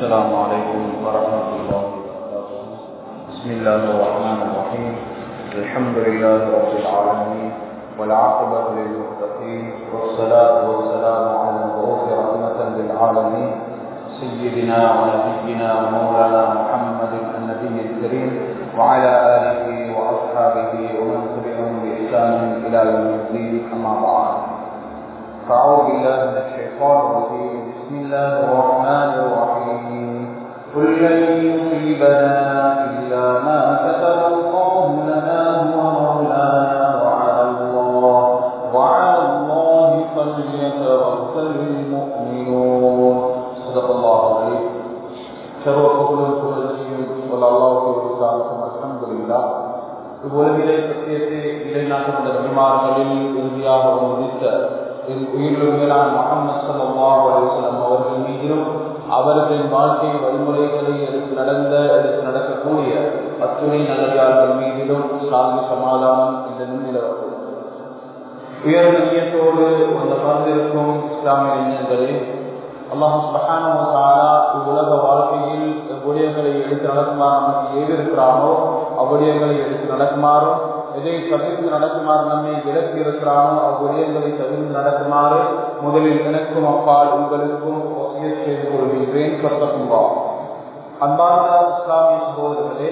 السلام عليكم ورحمة الله وبركاته بسم الله الرحمن الرحيم الحمد لله رب العالمين والعاقبة للمتقين والصلاة والسلام على المبعوث رحمة للعالمين سيدنا ونبينا ومولانا محمد النبي الكريم وعلى آله وأصحابه ومن تبعهم بإحسان إلى يوم الدين أما بعد فأعوذ بالله من الشيطان الرجيم بسم الله الرحمن الرحيم قل لن يصيبنا إلا ما كتب الله لنا هو مولانا وعلى الله وعلى الله فليتوكل المؤمنون صدق الله العظيم சர்வ புகழும் புகழ்ச்சியும் அல்லாஹ்வுக்கு உரித்தாகும் அல்ஹம்துலில்லாஹ் இவ்வுலகிலே சத்தியத்தை நிலைநாட்டுகின்ற நபிமார்களில் இறுதியாக முடித்த என் உயிரிலும் மேலான முகமது ஸல்லல்லாஹு அலைஹி வஸல்லம் அவர்கள் மீதிலும் அவர்களின் வாழ்க்கை வழிமுறைகளை எடுத்து நடந்த எடுத்து நடக்கக்கூடிய அத்துணை நல்லதார்கள் மீதிலும் சாந்தி சமாதானம் இந்த நிலைநிலவர்கள் உயர்ந்த நியத்தோடு அந்த பறந்திருக்கும் இஸ்லாமிய இளைஞர்களே அல்லாஹ் சுபஹானஹு வ தஆலா உலக வாழ்க்கையில் விடயங்களை எடுத்து நடக்குமாறு நமக்கு ஏவிருக்கிறானோ அவ்விடயங்களை எடுத்து நடக்குமாறும் எதை தவிர்த்து நடக்குமாறு நம்மை விலக்கி இருக்கிறானோ அவ்விடயங்களை தவிர்த்து நடக்குமாறு முதலில் எனக்கும் அப்பால் உங்களுக்கும் வசியத் செய்து கொள்கின்றேன் கத்தக்கும்பா அன்பார்ந்த இஸ்லாமிய சகோதரர்களே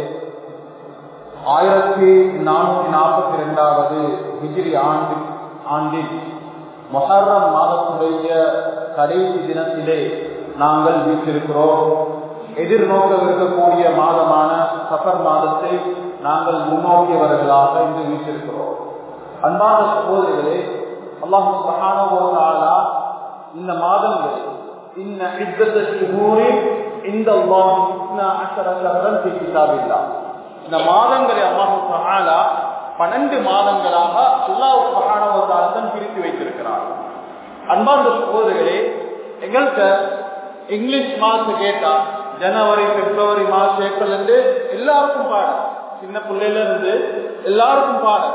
ஆயிரத்தி நானூற்றி நாற்பத்தி ரெண்டாவது ஹிஜ்ரி ஆண்டு ஆண்டில் மொஹர்ரம் மாதத்துடைய கடைசி தினத்திலே நாங்கள் வீட்டிருக்கிறோம் எதிர்நோக்கவிருக்கக்கூடிய மாதமான சஃபர் மாதத்தை நாங்கள் முன்னோக்கியவர்களாக இன்று வீட்டிருக்கிறோம் அன்பான சகோதரிகளே அல்லாஹு சஹானா இந்த மாதங்கள் இன்ன இத்தத்த ஷுஹூரி இந்த அல்லாஹ் இஸ்னா அஷர ஷஹரன் ஃபி கிதாபில்லாஹ் இந்த மாதங்களை அல்லாஹு சஹாலா பன்னெண்டு மாதங்களாக அல்லாஹ் சுபஹானவத்தால் பிரித்து வைத்திருக்கிறார் அன்பார்ந்த சகோதரர்களே எங்கள்கிட்ட இங்கிலீஷ் மாசம் கேட்டா ஜனவரி பிப்ரவரி மார்ச் ஏப்ரல் இருந்து எல்லாருக்கும் பாடம் சின்ன பிள்ளையில இருந்து எல்லாருக்கும் பாடம்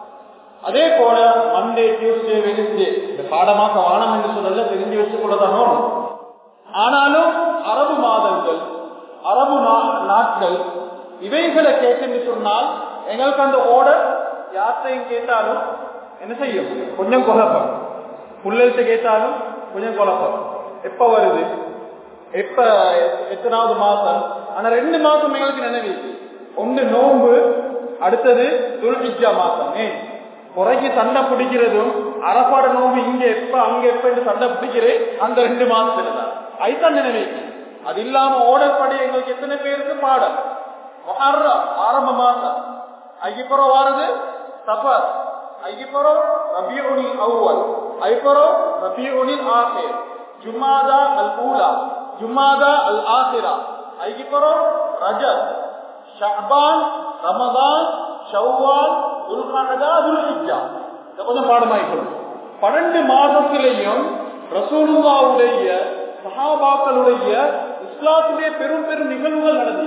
அதே போல மண்டே டியூஸ்டே வெனிஸ்டே இந்த பாடமாக்க வானம் என்று சொல்லல தெரிஞ்சு வச்சு கொள்ளதான் ஆனாலும் அரபு மாதங்கள் அரபு நாட்கள் இவைகளை கேட்டு சொன்னால் எங்களுக்கு அந்த ஓடர் யார்த்தையும் கேட்டாலும் என்ன செய்யும் கொஞ்சம் குழப்பம் புள்ளல்கிட்ட கேட்டாலும் கொஞ்சம் குழப்பம் எப்ப வருது எப்ப எத்தனாவது மாசம் ஆனா ரெண்டு மாசம் எங்களுக்கு நினைவு ஒன்று நோன்பு அடுத்தது துல்ஹிஜா மாசம் ஏன் குறைக்கு சண்டை பிடிக்கிறதும் அரப்பாட நோம்பு இங்க எப்ப அங்க எப்ப என்று சண்டை பிடிக்கிறேன் அந்த ரெண்டு மாசத்துல தான் அதுதான் நினைவு அது இல்லாம ஓடர் படி எங்களுக்கு எத்தனை பேருக்கு பாடம் ஆரம்ப மாசம் ஐயப்புறம் வாரது சஃபர் ஐயப்புறம் ரபியூனில் அவ்வல் ஐப்பறம் ரபியூனில் ஆசிர் ஜுமாதா அல் ஊலா ஜுமாதா அல் ஆசிரா ஐயப்புறம் ரஜத் ஷஹபான் ரமதான் ஷவ்வால் துல்கனதா துல்ஹிஜா இதை கொஞ்சம் பாடமாயிக்கணும் பன்னெண்டு மாதத்திலையும் ரசூலுல்லாவுடைய சஹாபாக்களுடைய இஸ்லாத்துடைய பெரும் பெரும் நிகழ்வுகள் நடந்தது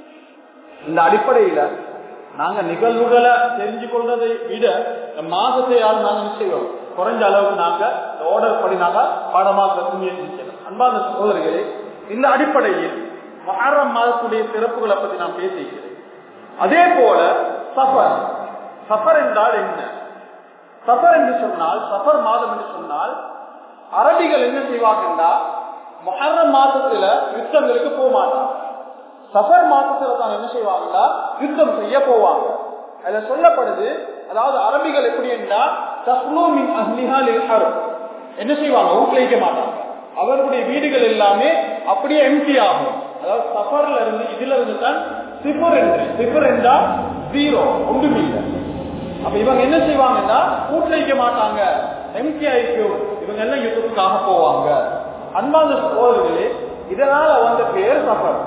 இந்த அடிப்படையில நாங்க நிகழ்வுகளை தெரிஞ்சு கொள்றதை விட மாதத்தை யாரும் நாங்க செய்வோம் குறைஞ்ச அளவுக்கு நாங்க ஆர்டர் படி நாங்க பாடமாக முயற்சிக்கிறோம் அன்பான சகோதரர்களே இந்த அடிப்படையில் மகாரம் மாதத்துடைய சிறப்புகளை பத்தி நான் பேசிக்கிறேன் அதே போல சஃபர் சஃபர் என்றால் என்ன சஃபர் என்று சொன்னால் சஃபர் மாதம் என்று சொன்னால் அரபிகள் என்ன செய்வாங்கன்னா மொஹர்ரம் மாதத்துல யுத்தங்களுக்கு போக மாட்டாங்க சஃபர் மாசத்துல தான் என்ன செய்வாங்கன்னா யுத்தம் செய்ய போவாங்க அதுல சொல்லப்படுது அதாவது அரபிகள் எப்படி என்றால் தஸ்லூமின் அஹ்லிஹால் என்ன செய்வாங்க வீட்டுல வைக்க மாட்டாங்க அவர்களுடைய வீடுகள் எல்லாமே அப்படியே எம்டி ஆகும் அதாவது சஃபர்ல இருந்து இதுல இருந்து தான் சிஃபர் என்று சிஃபர் என்றா ஜீரோ ஒன்றுமே இல்லை அப்ப இவங்க என்ன செய்வாங்கன்னா வீட்டுல வைக்க மாட்டாங்க எம்டி ஆயிக்கும் இவங்க எல்லாம் யுத்தத்துக்காக போவாங்க அன்பாந்த சோதர்களே இதனால வந்த பேர் சஃபர்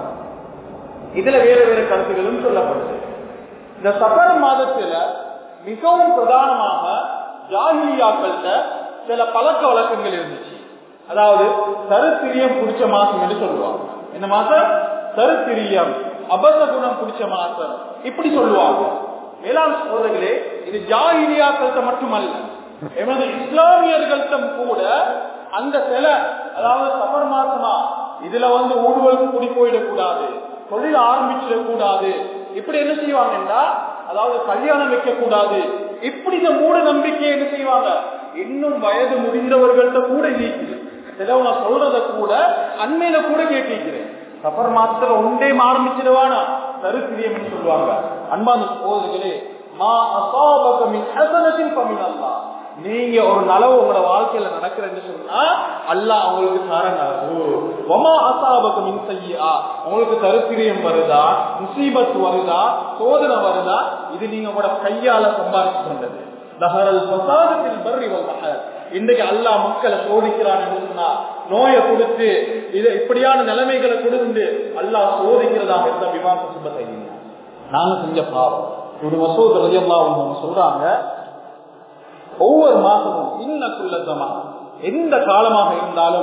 இதுல வேற வேற கருத்துகளும் சொல்லப்படுது இந்த சஃபர் மாதத்துல மிகவும் பிரதானமாக ஜாகிலியாக்கள்கிட்ட சில பழக்க வழக்கங்கள் இருந்துச்சு அதாவது சருத்திரியம் பிடிச்ச மாசம் என்று சொல்லுவாங்க இந்த மாசம் சருத்திரியம் அபச குணம் பிடிச்ச மாசம் இப்படி சொல்லுவாங்க மேலாண் சோதர்களே இது ஜாகிலியாக்கள்கிட்ட மட்டுமல்ல எமது இஸ்லாமியர்கள்ட்ட கூட அந்த சில அதாவது சபர் மாசமா இதுல வந்து ஊடுவல் கூடி போயிடக்கூடாது தொழில் ஆரம்பிச்சிடக்கூடாது இப்படி என்ன செய்வாங்கன்னா அதாவது கல்யாணம் வைக்க கூடாது இப்படி இந்த மூட நம்பிக்கை என்ன செய்வாங்க இன்னும் வயது முடிந்தவர்கள்ட்ட கூட இருக்குது சிலவங்க சொல்றத கூட அண்மையில கூட கேட்டிருக்கிறேன் சஃபர் மாசத்துல ஒன்றே ஆரம்பிச்சிடுவானா தருத்திரியம் சொல்லுவாங்க அன்பான சோதர்களே மா அசாபக மின் ஹசனத்தின் பமின் அல்லா நீங்க ஒரு நலவு உங்களோட வாழ்க்கையில நடக்கிறேன்னு சொன்னா அல்லாஹ் அவங்களுக்கு தர நலவு ஒமா அசாபக மின் செய்யா உங்களுக்கு தருத்திரியம் வருதா முசீபத் வருதா சோதனை வருதா இது நீங்க உங்களோட கையால சம்பாதிச்சு கொண்டது தஹரல் பசாதத்தில் பர்ரி வல் இன்றைக்கு அல்லாஹ் மக்களை சோதிக்கிறான் என்று சொன்னா நோயை கொடுத்து இது இப்படியான நிலைமைகளை கொடுத்து அல்லாஹ் சோதிக்கிறதாக இருந்த விமான சுபத்தை நாங்க செஞ்ச பாவம் ஒரு மசூத் ரஜியல்லா சொல்றாங்க ஒவ்வொரு மாசமும் இன்னக்குள்ள ஜமா எந்த காலமாக இருந்தாலும்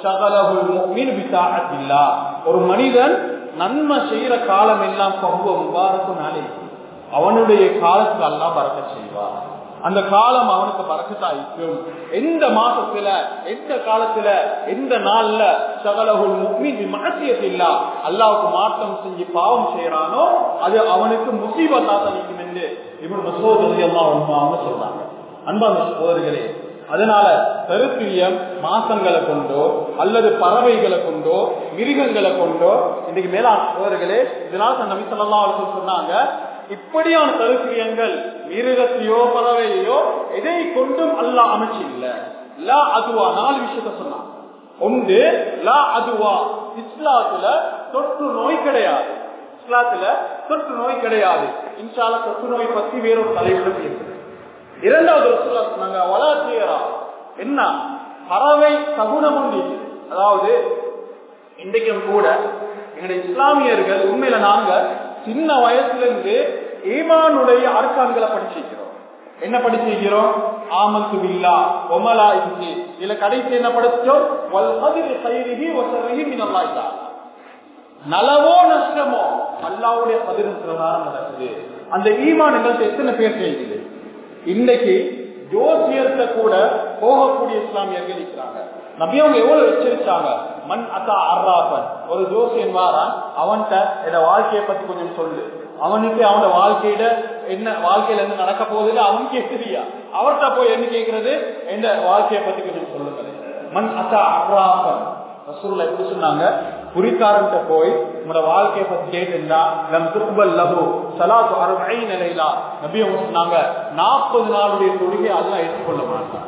ஒரு மனிதன் நன்மை செய்யற காலம் எல்லாம் பகுவ முபாரக்கும் நாளே அவனுடைய காலத்துக்கு எல்லாம் பறக்க செய்வார் அந்த காலம் அவனுக்கு பறக்கத்தாய்க்கும் எந்த மாசத்துல எந்த காலத்துல எந்த நாள்ல சகலகுல் மனசியத்தில்லா அல்லாவுக்கு மாற்றம் செஞ்சு பாவம் செய்யறானோ அது அவனுக்கு முசீபத்தா தனிக்கும் என்று இவன் மசோதரி எல்லாம் அவங்க சொல்றாங்க அன்பான சோதரிகளே அதனால கருத்திரியம் மாசங்களை கொண்டோ அல்லது பறவைகளை கொண்டோ மிருகங்களை கொண்டோ இன்னைக்கு மேலாண் சோதர்களே இதனால நபி சொல்லலாம் சொன்னாங்க இப்படியான கருத்திரியங்கள் மிருகத்தையோ பறவையோ எதை கொண்டும் அல்ல அமைச்சு இல்ல லா அதுவா நாலு விஷயத்த சொன்னாங்க ஒன்று லா அதுவா இஸ்லாத்துல தொற்று நோய் கிடையாது இஸ்லாத்துல தொற்று நோய் கிடையாது இன்ஷால தொற்று நோய் பத்தி வேறொரு தலைவரோட பேசுறேன் இரண்டாவது ரசூலா சொன்னாங்க வளாத்தியரா என்ன பறவை சகுனம் உண்டு அதாவது இன்றைக்கும் கூட எங்களுடைய இஸ்லாமியர்கள் உண்மையில நாங்க சின்ன வயசுல இருந்து ஈமானுடைய அர்க்கான்களை படிச்சிருக்கிறோம் என்ன படிச்சிருக்கிறோம் ஆமத்து பில்லா ஒமலா இருக்கு இதுல கடைசி என்ன படிச்சோம் வல்மதிரி சைரிகி ஒசரிகி மினல்லாய்தா நலவோ நஷ்டமோ அல்லாவுடைய பதினெட்டு பிரகாரம் நடக்குது அந்த ஈமான் எங்கள்கிட்ட எத்தனை பேர் செய்யுது இன்னைக்கு ஜோசியத்தை கூட போகக்கூடிய இஸ்லாமியர்கள் இருக்கிறாங்க நபி அவங்க எவ்வளவு எச்சரிச்சாங்க மண் அத்தா அர்ராபன் ஒரு ஜோசியன் வாரான் அவன்கிட்ட என்ன வாழ்க்கையை பத்தி கொஞ்சம் சொல்லு அவனுக்கு அவனோட வாழ்க்கையில என்ன வாழ்க்கையில என்ன நடக்க போகுதுன்னு அவனுக்கே தெரியா அவர்கிட்ட போய் என்ன கேட்கறது எந்த வாழ்க்கையை பத்தி கொஞ்சம் சொல்லுங்க மண் அத்தா அர்ராபன் ரசூல்ல எப்படி சொன்னாங்க குறிக்காரன்ட்ட போய் உங்களோட வாழ்க்கையை பத்தி கேட்டிருந்தா நம் திருப்பல் லகு சலாத்து அறுபை நிலையிலா நபி அவங்க சொன்னாங்க நாற்பது நாளுடைய தொழுகை அதெல்லாம் ஏற்றுக்கொள்ள மாட்டாங்க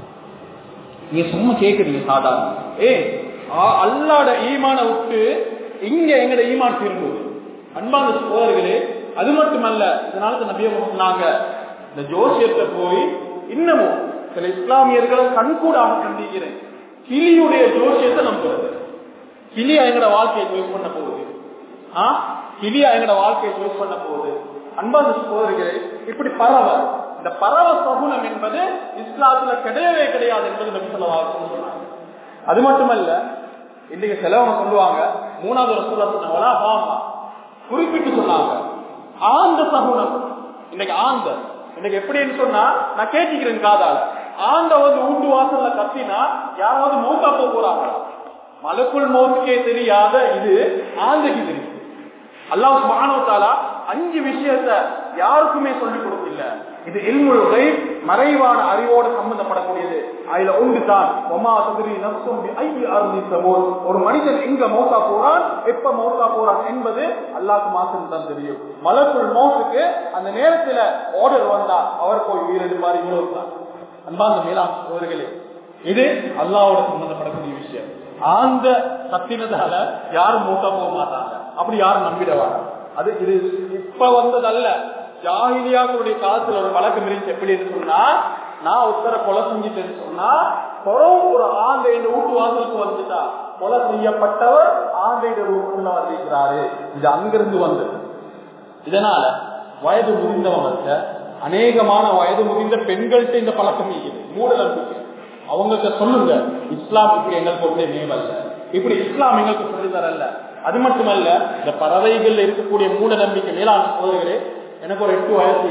நீங்க சும்மா கேக்குறீங்க சாதாரண ஏ அல்லாட ஈமான விட்டு இங்க எங்கட ஈமான் திரும்புது அன்பான சோதர்களே அது மட்டுமல்ல இதனால நபிய சொன்னாங்க இந்த ஜோசியத்தை போய் இன்னமும் சில இஸ்லாமியர்களை கண்கூடாக கண்டிக்கிறேன் கிளியுடைய ஜோசியத்தை நம்புறது கிளியா எங்கட வாழ்க்கையை சூஸ் பண்ண போகுது ஆ கிளியா எங்கட வாழ்க்கையை சூஸ் பண்ண போகுது அன்பான சோதரிகளே இப்படி பறவை இந்த பறவை சகுனம் என்பது இஸ்லாத்துல கிடையவே கிடையாது என்பது நபி சொன்னாங்க அது மட்டுமல்ல இன்னைக்கு சிலவங்க சொல்லுவாங்க மூணாவது ரசூலா சொன்னாங்களா ஆமா குறிப்பிட்டு சொன்னாங்க ஆந்த சகுனம் இன்னைக்கு ஆந்த இன்னைக்கு எப்படின்னு சொன்னா நான் கேட்டுக்கிறேன் காதால ஆண்ட வந்து ஊண்டு வாசல்ல கத்தினா யாராவது மௌத்தா போக போறாங்களா மலக்குள் மௌத்துக்கே தெரியாத இது ஆந்தைக்கு தெரியும் அல்லாஹ் சுபானோத்தாலா அஞ்சு விஷயத்த யாருக்குமே சொல்லிக் கொடுக்கல இது இல்முறை மறைவான அறிவோடு சம்பந்தப்படக்கூடியது அதுல ஒன்று தான் ஒமா சதுரி நப்சும் ஐந்து அருந்தித்தமோ ஒரு மனிதன் எங்க மௌத்தா போறான் எப்ப மௌத்தா போறான் என்பது அல்லாஹ்க்கு மாத்திரம் தான் தெரியும் மலக்குள் மௌத்துக்கு அந்த நேரத்துல ஆர்டர் வந்தா அவர் போய் உயிரெடுப்பார் இவ்வளவு அன்பாந்த மேலாம் அவர்களே இது அல்லாவோட சம்பந்தப்படக்கூடிய விஷயம் ஆந்த சத்தினதால யாரும் மூட்டா போக மாட்டாங்க அப்படி யாரும் நம்பிடவாங்க அது இது இப்ப வந்ததல்ல ஜாகிலியாக்களுடைய காலத்துல ஒரு வழக்கம் இருந்துச்சு எப்படின்னு சொன்னா நான் உத்தர கொலை செஞ்சுட்டேன்னு சொன்னா புறம் ஒரு ஆந்தை இந்த வீட்டு வாசலுக்கு வந்துட்டா கொலை செய்யப்பட்டவர் ஆந்தையோட வீட்டுல வந்திருக்கிறாரு இது அங்கிருந்து வந்தது இதனால வயது முதிர்ந்தவங்க அநேகமான வயது முதிர்ந்த பெண்கள்கிட்ட இந்த பழக்கம் இருக்குது மூட நம்பிக்கை அவங்களுக்கு சொல்லுங்க இஸ்லாம் இப்படி எங்களுக்கு ஒன்றே மேவல்ல இப்படி இஸ்லாம் எங்களுக்கு சொல்லி தரல அது மட்டுமல்ல இந்த பறவைகள் இருக்கக்கூடிய மூட நம்பிக்கை மேலான சோதர்களே எனக்கு ஒரு எட்டு வயசு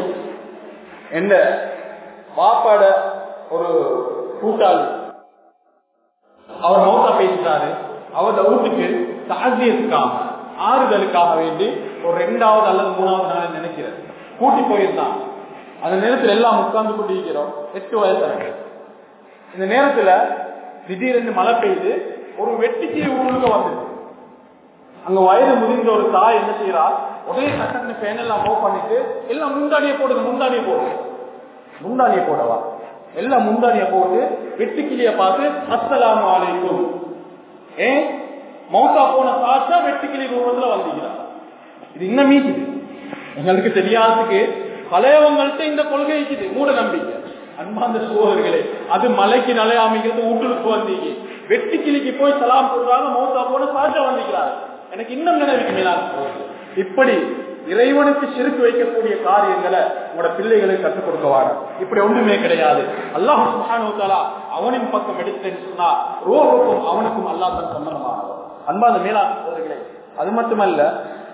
என்ன வாப்பாட ஒரு கூட்டாளி அவர் மௌத்தா பேசிட்டாரு அவரோட வீட்டுக்கு சாத்தியத்துக்காக ஆறுதலுக்காக வேண்டி ஒரு ரெண்டாவது அல்லது மூணாவது நாள் நினைக்கிறது கூட்டி போயிருந்தான் அந்த நேரத்துல எல்லாம் உட்கார்ந்து கொண்டிருக்கிறோம் எட்டு வயசு எனக்கு. இந்த நேரத்துல திடீரென்று மழை பெய்து ஒரு வெட்டிக்கு ஊருக்கு வந்தது அங்க வயது முதிர்ந்த ஒரு தாய் என்ன செய்யறா உடனே கட்டண ஃபேன் எல்லாம் மூவ் பண்ணிட்டு எல்லாம் முந்தானிய போடுது முந்தானிய போடுது முந்தானிய போடவா எல்லாம் முந்தானிய போட்டு வெட்டுக்கிளிய பார்த்து அஸ்ஸலாமு அலைக்கும் ஏ மௌத்தா போன சாச்சா வெட்டுக்கிளி ரூபத்துல வந்திருக்கிறார் இது இன்னும் மீக்குது எங்களுக்கு தெரியாததுக்கு பழையவங்கள்ட்ட இந்த கொள்கை இருக்குது மூட நம்பிக்கை அன்பாந்த சோதர்களே அது மலைக்கு நலையாமிக்கிறது வீட்டுக்கு வந்தீங்க வெட்டி கிளிக்கு போய் சலாம் சொல்றாங்க மௌத்தா போன சாச்சா வந்திருக்கிறார் எனக்கு இன்னும் நினைவுக்கு மேலான சகோதரர்களே. இப்படி இறைவனுக்கு சிறுக்கு வைக்கக்கூடிய காரியங்களை உங்களோட பிள்ளைகளுக்கு கற்றுக் கொடுக்க வாரம் இப்படி ஒன்றுமே கிடையாது அல்லாஹ் சுப்ஹானஹு தஆலா அவனின் பக்கம் எடுத்தேன்னு சொன்னா ரோஹுக்கும் அவனுக்கும் அல்லாஹ் தான் சம்பந்தமானவர் அன்பான மேலான சகோதரர்களே அது மட்டுமல்ல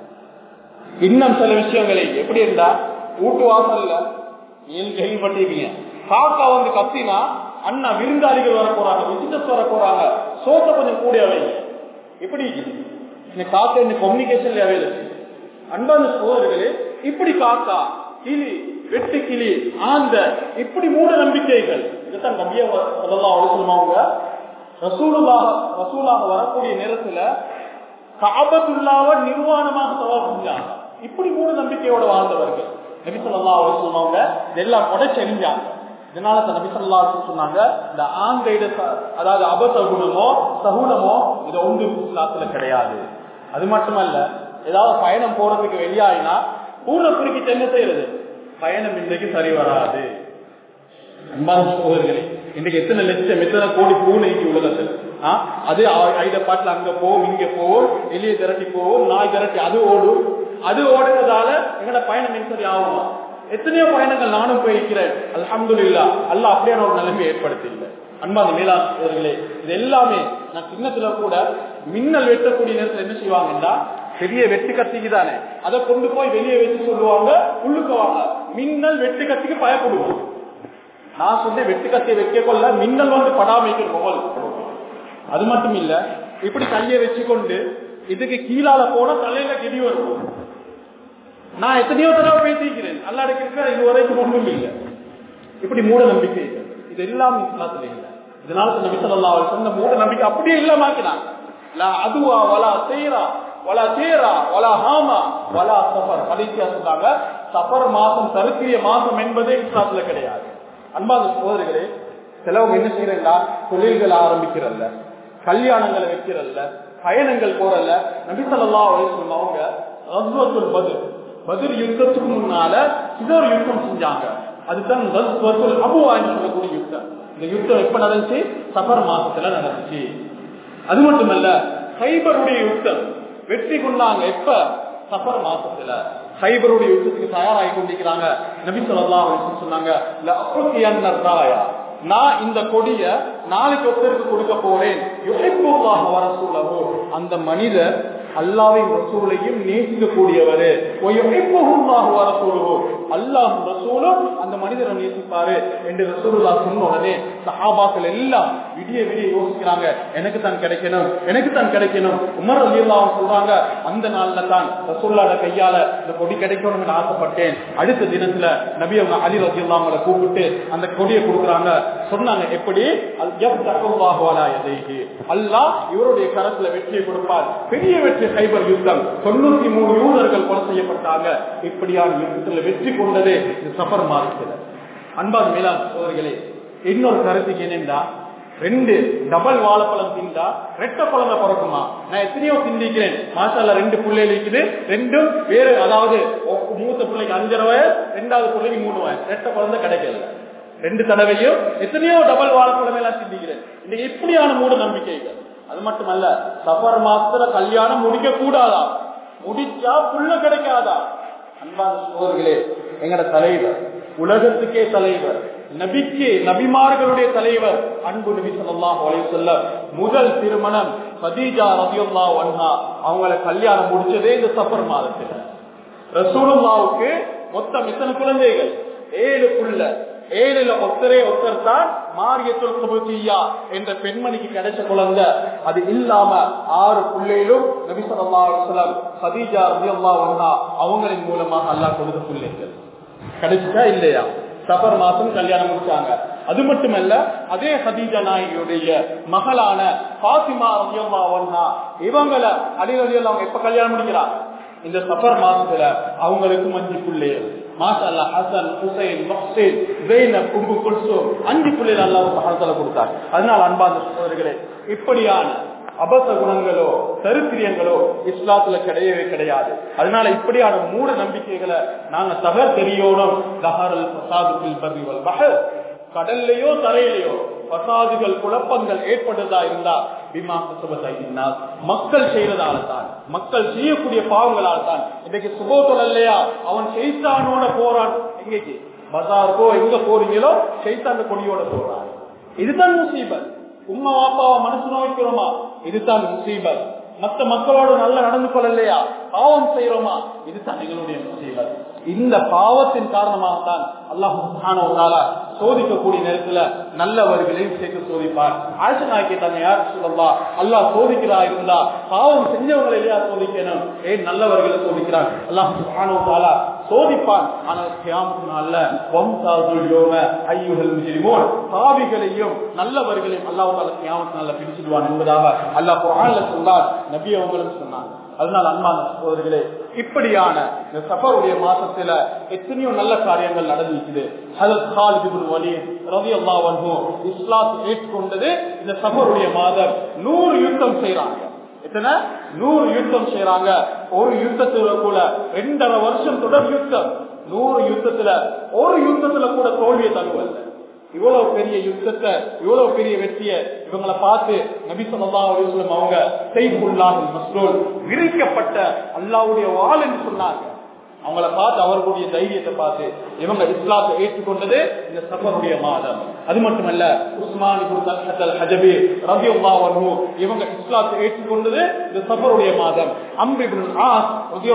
இன்னும் சில விஷயங்களை எப்படி இருந்தா வீட்டு வாசல்ல நீங்க கேள்விப்பட்டிருக்கீங்க காக்கா வந்து கத்தினா அண்ணா விருந்தாளிகள் வர போறாங்க விசிட்டர்ஸ் வர போறாங்க சோத்தை கொஞ்சம் கூட வைங்க எப்படி இருக்குது? இந்த காக்கா இந்த கம்யூனிகேஷன் லெவல் அன்பான சோதர்களே இப்படி காக்கா கிளி வெட்டு கிளி ஆந்த இப்படி மூட நம்பிக்கைகள் இதுதான் நம்பிய சொல்லலாம் அவங்க ரசூலுல்லாக ரசூலாக வரக்கூடிய நேரத்துல காபத்துள்ளாவ நிர்வாணமாக தவாப் செஞ்சாங்க இப்படி மூட நம்பிக்கையோட வாழ்ந்தவர்கள் நபி சொல்லா அவர் சொன்னவங்க இதெல்லாம் உடைச்செறிஞ்சாங்க இதனால தான் நபி சொல்லா சொன்னாங்க இந்த ஆங்கைட அதாவது அபசகுணமோ சகுனமோ இது ஒன்று இஸ்லாத்துல கிடையாது அது மட்டுமல்ல ஏதாவது பயணம் போறதுக்கு வெளியாயினா பூர்ண குறுக்கிட்டு என்ன செய்யறது பயணம் இன்றைக்கு சரி வராது அன்பான சகோதரர்களே இன்றைக்கு எத்தனை லட்சம் எத்தனை கோடி பூனைக்கு உலகத்தில் ஆ, அது ஐத பாட்டுல அங்க போவோம் இங்க போவோம் எலியை திரட்டி போவோம் நாய் திரட்டி அது ஓடும் அது ஓடுறதால எங்களோட பயணம் மின்சரி ஆகுமா எத்தனையோ பயணங்கள் நானும் போயிருக்கிறேன் அல்ஹம்துலில்லா அல்லாஹ் அப்படியான ஒரு நிலைமை ஏற்படுத்தி இல்லை அன்பான மேலாண் சகோதரர்களே இது எல்லாமே நான் சின்னத்துல கூட மின்னல் வெட்டக்கூடிய நேரத்துல என்ன செய்வாங்கன்னா பெரிய வெட்டு கத்திக்கு தானே அதை கொண்டு போய் வெளியே வச்சு சொல்லுவாங்க உள்ளுக்கு வாங்க மின்னல் வெட்டு கத்திக்கு பயப்படுவோம் நான் சொன்னேன் வெட்டு கத்தியை வைக்க கொள்ள மின்னல் வந்து படாமைக்கு முகல் அது மட்டும் இல்ல இப்படி கையை வச்சுக்கொண்டு இதுக்கு கீழால போனா தலையில கெடி வரும் நான் எத்தனையோ தடவை பேசிக்கிறேன் அல்லாடுக்கு இருக்கிற இது வரைக்கும் ஒன்றும் இல்லை இப்படி மூட நம்பிக்கை இது எல்லாம் இஸ்லாத்துல இல்லை இதனால நபி ஸல்லல்லாஹு அலைஹி வஸல்லம் மூட நம்பிக்கை அப்படியே இல்லாமக்கினாங்க லா அதுவா வலா சேரா வலா சேரா வலா ஹாமா வலா சஃபர் கடைசியா சொன்னாங்க சஃபர் மாசம் தருக்கிய மாசம் என்பதே இஸ்லாத்துல கிடையாது அன்பாத சகோதரர்களே சிலவங்க என்ன செய்யறா தொழில்கள் ஆரம்பிக்கிறல்ல கல்யாணங்களை வைக்கிறல்ல பயணங்கள் போறல்ல நபி ஸல்லல்லாஹு அலைஹி வஸல்லம் அவங்க ரஸ்வத்துல் பத்ர் பத்ர் யுத்தத்துக்கு முன்னால இன்னொரு யுத்தம் செஞ்சாங்க அதுதான் ரஸ்வத்துல் அபுவான்னு சொல்லக்கூடிய யுத்தம் இந்த யுத்தம் எப்ப நடந்துச்சு சஃபர் மாசத்துல நடந்துச்சு அது மட்டுமல்ல ஹைபருடைய யுத்தம் வெற்றி கொண்டாங்க எப்ப சஃபர் மாசத்துல ஹைபருடைய யுத்தத்துக்கு தயாராகி கொண்டிருக்கிறாங்க நபி சொல்லா சொன்னாங்க "லஅஹ்தியன்ன ராயா." நான் இந்த கொடிய நாளைக்கு ஒருத்தருக்கு கொடுக்க போறேன் யுஹிப்புல்லாஹ வ ரசூலஹு. அந்த மனிதர் அல்லாவையும் ரசூலையும் நேசிக்கக்கூடியவரு அல்லாஹ் ரசூலும் அந்த மனிதரை நேசிப்பாரு என்று ரசூலுல்லா சொன்ன உடனே சஹாபாக்கள் எல்லாம் விடிய விடிய யோசிக்கிறாங்க எனக்கு தான் கிடைக்கணும் எனக்கு தான் கிடைக்கணும் உமர் அலியல்லாம் சொல்றாங்க அந்த நாள்ல தான் ரசூல்லாட கையால இந்த கொடி கிடைக்கணும்னு ஆசைப்பட்டேன் அடுத்த தினத்துல நபி அவங்க அலி ரசியல்லாமலை கூப்பிட்டு அந்த கொடியை கொடுக்குறாங்க சொன்னாங்க எப்படி அல் யஃப்தஹுல்லாஹு அலா யதைஹி. அல்லாஹ் இவருடைய கரத்துல வெற்றியை கொடுப்பார் பெரிய வெற்றி ஹைபர் யுத்தம் தொண்ணூத்தி மூணு யூதர்கள் கொலை செய்யப்பட்டாங்க இப்படியான யுத்தத்துல வெற்றி கொண்டதே இந்த சஃபர் மாதத்துல அன்பாது மேலாண் சோதர்களே இன்னொரு கருத்துக்கு என்னென்றா ரெண்டு டபுள் வாழைப்பழம் திண்டா ரெட்ட குழந்தை பிறக்குமா நான் எத்தனையோ சிந்திக்கிறேன் மாசால ரெண்டு பிள்ளைகள் இருக்குது ரெண்டும் வேறு அதாவது ஒ- மூத்த பிள்ளைக்கு அஞ்சரை வயசு ரெண்டாவது பிள்ளைக்கு மூணு வயசு ரெட்ட குழந்தை கிடைக்கல ரெண்டு தடவையும் எத்தனையோ டபுள் வாழைப்பழம் எல்லாம் சிந்திக்கிறேன் இன்னைக்கு இப்படியான மூட நம்பிக்கைகள் அது மட்டுமல்ல சஃபர் மாசத்துல கல்யாணம் முடிக்க கூடாதா முடிச்சா புள்ள கிடைக்காதா அன்பான சோதர்களே எங்கட தலைவர் உலகத்துக்கே தலைவர் நபிக்கு நபிமார்களுடைய தலைவர் அன்பு நபி ஸல்லல்லாஹு அலைஹி வஸல்லம் முதல் திருமணம் கதீஜா ரலியல்லாஹு அன்ஹா அவங்கள கல்யாணம் முடிச்சதே இந்த சஃபர் மாதத்துல ரசூலுல்லாவுக்கு மொத்தம் எத்தனை குழந்தைகள் ஏழு புள்ள ஏழுல ஒத்தரே ஒத்தர் தான் மாரியத்துல் சுபத்தியா என்ற பெண்மணிக்கு கிடைச்ச குழந்தை அது இல்லாம ஆறு பிள்ளைகளும் நபி ஸல்லல்லாஹு அலைஹி வஸல்லம் ஹதீஜா ரலியல்லாஹு அன்ஹா அவங்களின் மூலமாக அல்லாஹ் கொடுத்த பிள்ளைகள் கிடைச்சிட்டா இல்லையா சஃபர் மாசம் கல்யாணம் முடிச்சாங்க அது மட்டுமல்ல அதே ஹதீஜா நாயகியுடைய மகளான பாத்திமா ரலியல்லாஹு அன்ஹா இவங்களை அலி ரலியல்லாஹு அவங்க எப்ப கல்யாணம் முடிக்கிறாங்க இந்த சஃபர் மாசத்துல அவங்களுக்கு அஞ்சு பிள்ளைகள் மாஷல்லா ஹசன் ஹுசைன் மொஹ்சைன் ஜெயினப் உம்மு குல்சூம் அஞ்சு பிள்ளைகள் அல்லாஹ் சுப்ஹானஹு கொடுத்தார் அதனால அன்பார்ந்த சகோதரர்களே இப்படியான அபச குணங்களோ சரித்திரியங்களோ இஸ்லாத்துல கிடையவே கிடையாது அதனால இப்படியான மூட நம்பிக்கைகளை நாங்க தகர் தெரியணும் தஹரல் பசாதுபில் பர்ரிவல் பஹர் கடல்லையோ தரையிலையோ பசாதுகள் குழப்பங்கள் ஏற்படுறதா இருந்தா மக்கள் செய்யறதால தான் மக்கள் செய்யக்கூடிய பாவங்களால் தான் இன்னைக்கு சுபோத்தல் இல்லையா அவன் செய்தானோட போறான் எங்கேக்கு பசாருக்கோ எங்க போறீங்களோ செய்தாந்த கொடியோட போறான் இதுதான் முசீபத் உம்மா வாப்பாவை மனசு நோய்க்கிறோமா இதுதான் முசீபத் மத்த மக்களோட நல்லா நடந்து கொள்ளலையா பாவம் செய்யறோமா இதுதான் எங்களுடைய முசீபத் இந்த பாவத்தின் காரணமாக தான் அல்லாஹு சோதிக்கக்கூடிய நேரத்துல நல்லவர்களையும் சேர்த்து சோதிப்பார் ஆயிஷா நாய்க்கு தன்னை யார் சொல்லலாம் அல்லாஹ் சோதிக்கிறா இருந்தா பாவம் செஞ்சவங்களை இல்லையா சோதிக்கணும் ஏன் நல்லவர்களை சோதிக்கிறான் அல்லாஹு சோதிப்பான் ஆனால் கியாமத்தினால ஐயுகள் முஸ்லிமோன் பாவிகளையும் நல்லவர்களையும் அல்லாஹ் தால கியாமத்தினால பிடிச்சிடுவான் என்பதாக அல்லாஹ் குரான்ல சொன்னார் நபி அவங்களும் சொன்னாங்க அதனால அன்பான சகோதரர்களே இப்படியான இந்த சஃபருடைய மாசத்துல எத்தனையோ நல்ல காரியங்கள் நடந்திருக்குது ஹதத் காலித் இப்னு வலீத் ரலியல்லாஹு அன்ஹு இஸ்லாம் ஏற்றுக்கொண்டது இந்த சஃபருடைய மாதம் நூறு யுத்தம் செய்யறாங்க எத்தனை நூறு யுத்தம் செய்யறாங்க ஒரு யுத்தத்துல கூட ரெண்டரை வருஷம் தொடர் யுத்தம் நூறு யுத்தத்துல ஒரு யுத்தத்துல கூட தோல்வியை தழுவல்ல இவ்வளவு பெரிய யுத்தத்தை இவ்வளவு பெரிய வெற்றிய இவங்களை பார்த்து நபி சொல்லா அலுவலம் அவங்க செய்துள்ளாக மஸ்ரூல் விரிக்கப்பட்ட அல்லாவுடைய வாள் என்று சொன்னாங்க அவங்கள பார்த்து அவர்களுடைய தைரியத்தை பார்த்து இவங்க இஸ்லாத்தை ஏற்றுக்கொண்டது இந்த சஃபருடைய மாதம் அது மட்டுமல்ல உஸ்மான் ஹஜபி ரபி இவங்க இஸ்லாத்தை ஏற்றுக்கொண்டது இந்த சஃபருடைய மாதம் அம்பிபின் ஆஸ் ரபி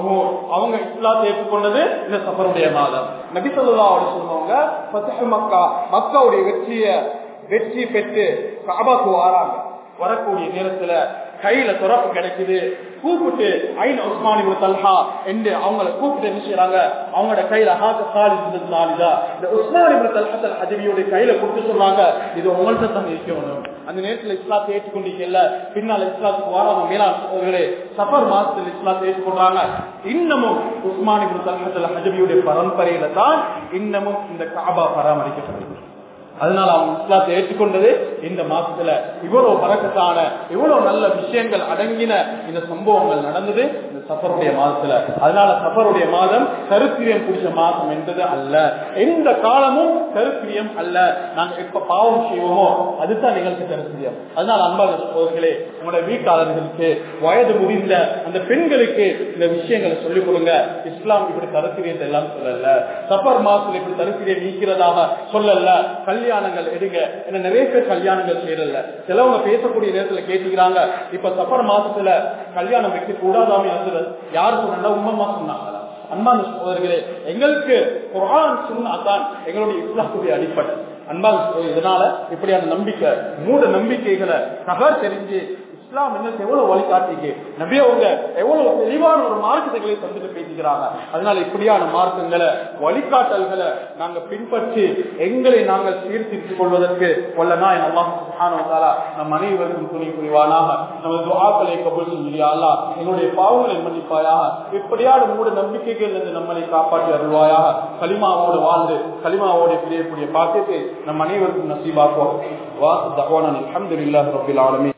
அவங்க இஸ்லாத்தை ஏற்றுக்கொண்டது இந்த சஃபருடைய மாதம் நபி சொல்லா சொல்லுவாங்க மக்கா மக்காவுடைய வெற்றிய வெற்றி பெற்று காபாக்கு வாராங்க வரக்கூடிய நேரத்துல கையில துறப்பு கிடைக்குது கூப்பிட்டு ஐநா உஸ்மானி தல்ஹா என்று அவங்கள கூப்பிட்டு என்ன செய்யறாங்க அவங்களோட கையில ஹாக்க சாலிது சாலிதா இந்த உஸ்மானி தல்ஹத்தல் ஹஜபியோட கையில கொடுத்து சொல்றாங்க இது உங்கள்கிட்ட தான் இருக்கணும் அந்த நேரத்துல இஸ்லாத்தை ஏற்றுக்கொண்டீங்கல்ல பின்னால இஸ்லாத்துக்கு வாராம மேலாளர்களே சஃபர் மாசத்தில் இஸ்லாத்தை ஏற்றுக்கொண்டாங்க இன்னமும் உஸ்மானி தல்ஹத்தல் ஹஜபியுடைய பரம்பரையில தான் இன்னமும் இந்த காபா பராமரிக்கப்படுது அதனால அவங்க இஸ்லாத்தை ஏற்றுக்கொண்டது இந்த மாசத்துல இவ்வளவு பறக்கத்தான இவ்வளவு நல்ல விஷயங்கள் அடங்கின இந்த சம்பவங்கள் நடந்தது இந்த சஃபருடைய மாதத்துல அதனால சஃபருடைய மாதம் கருத்திரியம் பிடிச்ச மாதம் என்பது அல்ல எந்த காலமும் கருத்திரியம் அல்ல நாங்க எப்ப பாவம் செய்வோமோ அதுதான் நிகழ்ச்சி கருத்திரியம் அதனால அன்பாக சோதர்களே உங்களுடைய வீட்டாளர்களுக்கு வயது முதிர்ந்த அந்த பெண்களுக்கு இந்த விஷயங்களை சொல்லிக் கொடுங்க இஸ்லாம் இப்படி கருத்திரியத்தை எல்லாம் சொல்லல சஃபர் மாசத்துல இப்படி கருத்திரியம் நீக்கிறதாக சொல்லல கல்யாணங்கள் எடுங்க என்ன நிறைய பேர் கல்யாணங்கள் செய்யறதில்ல சிலவங்க பேசக்கூடிய நேரத்துல கேட்டுக்கிறாங்க இப்ப சஃபர் மாசத்துல கல்யாணம் வைக்க கூடாதாமே அது யாரு சொன்னா உண்மைமா சொன்னாங்களா அன்பான சகோதரர்களே எங்களுக்கு குரான் சொன்னாதான் எங்களுடைய இஸ்லாத்துடைய அடிப்படை அன்பான இதனால இப்படியான நம்பிக்கை மூட நம்பிக்கைகளை தகவல் தெரிஞ்சு இஸ்லாம் என்ன எவ்வளவு வழிகாட்டிக்கு நபி அவங்க எவ்வளவு தெளிவான ஒரு மார்க்கத்தை தந்துட்டு பேசிக்கிறாங்க அதனால இப்படியான மார்க்கங்களை வழிகாட்டல்களை நாங்க பின்பற்றி எங்களை நாங்கள் சீர்திருத்திக் கொள்வதற்கு கொள்ளனா என் அல்லாஹாலா நம் அனைவருக்கும் துணை புரிவானாக நமது துஆக்களை கபூல் செஞ்சியா என்னுடைய பாவங்களை மன்னிப்பாயாக இப்படியான மூட நம்பிக்கைகள் இருந்து நம்மளை காப்பாற்றி அருள்வாயாக களிமாவோடு வாழ்ந்து களிமாவோடு பிரியக்கூடிய பாக்கியத்தை நம் அனைவருக்கும் நசீபாக்குவோம் வாசு தகவான அலமதுல்லாஹ் ரபில் ஆலமி